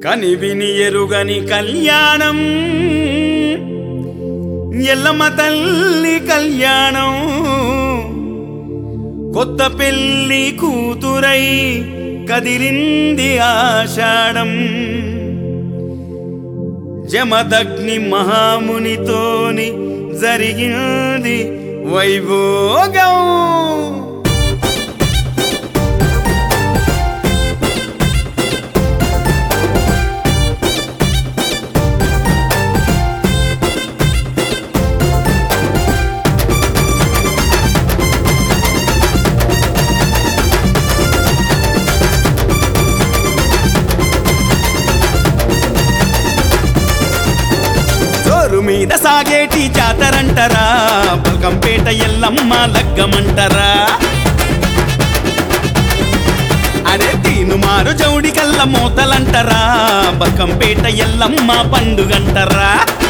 కని విని ఎరుగని కళ్యాణం ఎల్లమ్మ తల్లి కళ్యాణం కొత్త పెళ్లి కూతురై కదిలింది ఆషాఢం జమదగ్ని మహామునితోని జరిగింది వైభోగం జోరు మీద సాగేటి జాతరంటరా బల్కంపేట ఎల్లమ్మ లగ్గమంటరా అరే తీను మారు జౌడి కల్ల మోతలంటరా బల్కంపేట ఎల్లమ్మ పండుగంటరా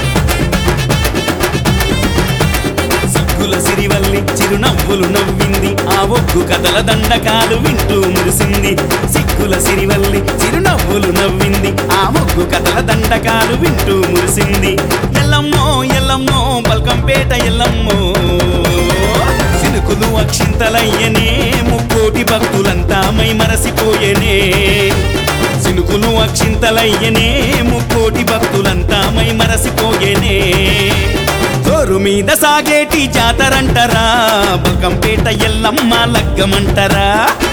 సిగ్గుల సిరివల్లి చిరునవ్వులు నవ్వింది ఆ ఒగ్గు కథల దండకాలు వింటూ మురిసింది సిగ్గుల సిరివల్లి చిరునవ్వులు నవ్వింది ఆ ఒగ్గు కథల దండకాలు వింటూ మురిసింది ఎల్లమ్మో ఎల్లమ్మో బల్కంపేట ఎల్లమ్మో సినుకులు అక్షింతలయ్యనే ముక్కోటి భక్తులంతా మై మరసిపోయేనే సినుకులు అక్షింతలయ్యనే ముక్కోటి భక్తులంతా మై మరసిపోయేనే జోరు మీద సాగేటి జాతరంటరా బల్కంపేట ఎల్లమ్మ లగ్గమంటరా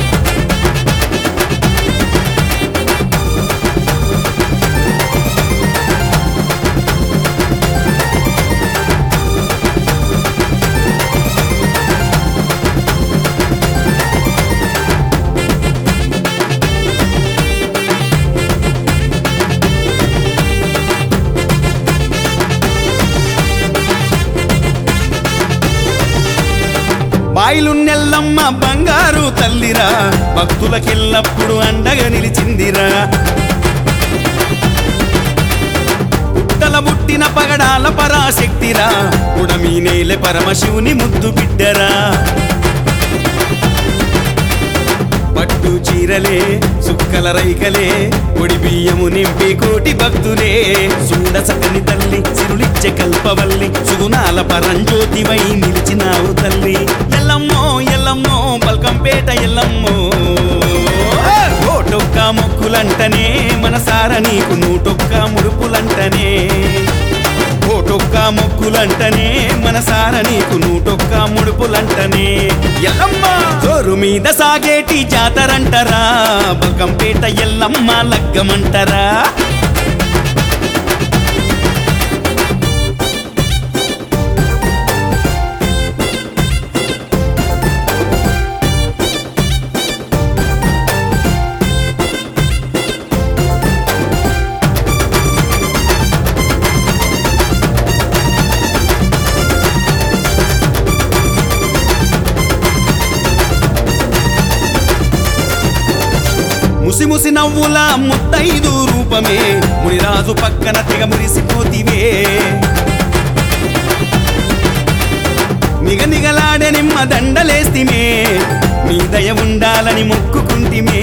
బాయిలున్నెల్లమ్మ బంగారు తల్లిరా భక్తులకెల్లప్పుడు అండగా నిలిచిందిరా పుట్టల పుట్టిన పగడాల పరాశక్తిరా ఉడమీ నేలె పరమశివుని ముద్దు బిడ్డరా పట్టు చీరలే సుక్కల రైకలే ఒడి బియ్యము నింపి కోటి భక్తులే చూడ సకని తల్లి సిరులిచ్చే కల్పవల్లి సుగుణాల పరంజ్యోతివై నిలిచినావు తల్లి ఎల్లమ్మో ఎల్లమ్మో బల్కంపేట ఎల్లమ్మో ఓటొక్క మొక్కులంటనే మనసార నీకు నూటొక్క ముడుపులంటనే కోటొక్క మొక్కులంటనే మనసార నీకు నూటొక్క ముడుపులంటనే ఎల్లమ్మ జోరు మీద సాగేటి జాతరంటరా బల్కంపేట ఎల్లమ్మ లగ్గమంటరా ముసిముసి నవ్వుల ముత్తైదు రూపమే మునిరాజు పక్కన తెగ మురిసిపోతివే నిగ నిగలాడే నిమ్మ దండలేస్తిమే నీ దయ ఉండాలని మొక్కుకుంటిమే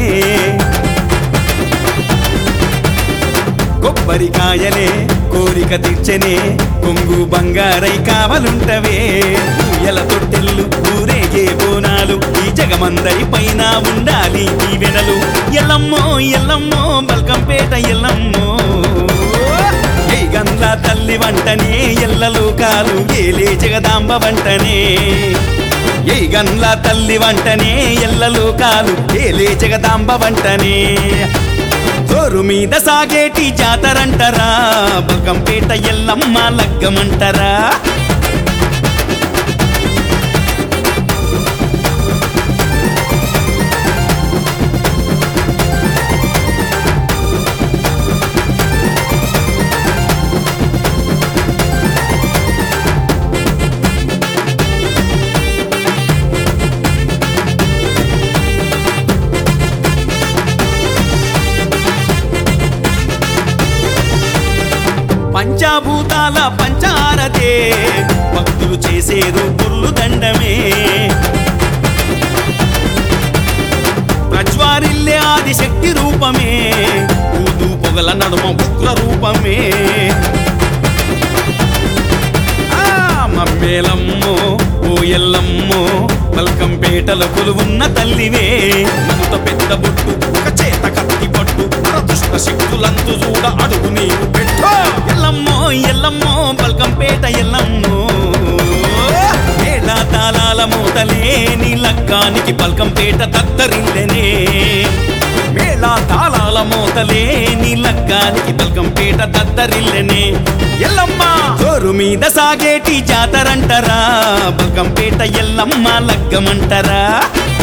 కొబ్బరికాయలే కోరిక తీర్చనే కొంగు బంగారై కావలుంటవే ఎల తొట్టెల్లు ఊరేగే బోనాలు ఈ జగమందరి పైన ఉండాలి ఈ వెనలు ఎల్లమ్మో ఎల్లమ్మో బల్కంపేట ఎల్లమ్మో ఏ గంధ తల్లి వంటనే ఎల్లలోకాలు ఏలే జగదాంబ వంటనే ఏ గండ్ల తల్లి వంటనే ఎల్లలోకాలు ఏలే జగదాంబ వంటనే జోరు మీద సాగేటి జాతరంటరా బల్కంపేట ఎల్లమ్మ లగ్గమంటరా పంచాభూతాల పంచారతే భక్తులు చేసేదో పుర్లు దండమే ప్రజ్వారిల్లే ఆదిశక్తి రూపమే ఊదు పొగ పొగల నడుమ ఉగ్ర రూపమే ఆ, మమ్మేలమ్మో ఓ ఎల్లమ్మో బల్కంపేటల కొలువున్న తల్లివే నలుత పెద్ద బొట్టు ఒక చేత కత్తి పట్టు దుష్ట శక్తులంతు చూడ అడుగు నీవు పెట్టు ఎల్లమ్మో ఎల్లమ్మో బల్కంపేట ఎల్లమ్మో మేళ తాళాల మూతలే నీ లక్కానికి బల్కంపేట దద్దరిల్లెనే మేళ తాళాల మోతలే నీ లగ్గానికి బల్కంపేట దద్దరిల్లెనే ఎల్లమ్మ జోరు మీద సాగేటి జాతరంటరా బల్కంపేట ఎల్లమ్మ లగ్గమంటరా